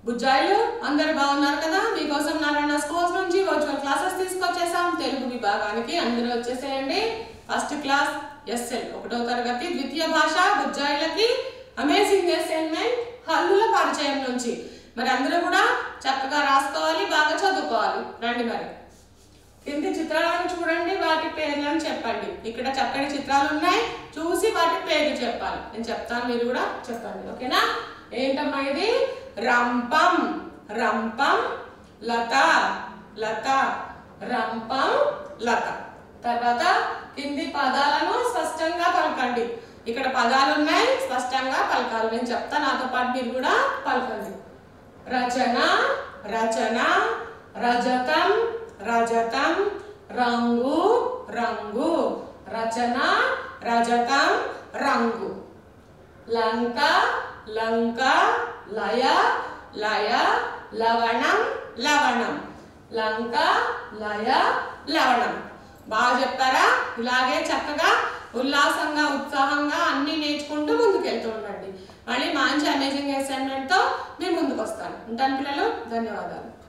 బుజ్జాయిలు అందరు బాగున్నారు కదా మీకోసం నారాయణ స్కూల్స్ నుంచి వర్చువల్ క్లాసెస్ తీసుకొచ్చేసాం తెలుగు విభాగానికి అందరూ వచ్చేసేయండి ఫస్ట్ క్లాస్ ఎస్ఎల్ ఒకటో తరగతి ద్వితీయ భాష బుజ్జాయిలకి అమేజింగ్ అసైన్మెంట్ హల్లుల పరిచయం నుంచి మరి అందరూ కూడా చక్కగా రాసుకోవాలి బాగా చదువుకోవాలి రండి మరి కింది చిత్రాలను చూడండి వాటి పేర్లను చెప్పండి ఇక్కడ చక్కని చిత్రాలు ఉన్నాయి చూసి వాటి పేర్లు చెప్పాలి నేను చెప్తాను మీరు కూడా చెప్పండి ఓకేనా ఏంటమ్మా ఇది రంపం రంపం లత లత రంపం లత తర్వాత కింది పదాలను స్పష్టంగా పలకండి ఇక్కడ పదాలు ఉన్నాయి స్పష్టంగా పలకాలి నేను చెప్తా నాతో పాటు మీరు కూడా పలకండి రచన రచన రజతం రజతం రంగు రంగు రచన రజతం రంగు లంక లంక లయ లయ లవణం లవణం లంక లయ లవణం బాగా చెప్పారా ఇలాగే చక్కగా ఉల్లాసంగా ఉత్సాహంగా అన్ని నేర్చుకుంటూ ముందుకెళ్తూ ఉండండి మళ్ళీ మంచి అమేజింగ్ అసైన్మెంట్తో నేను ముందుకు వస్తాను ఉంటాను పిల్లలు ధన్యవాదాలు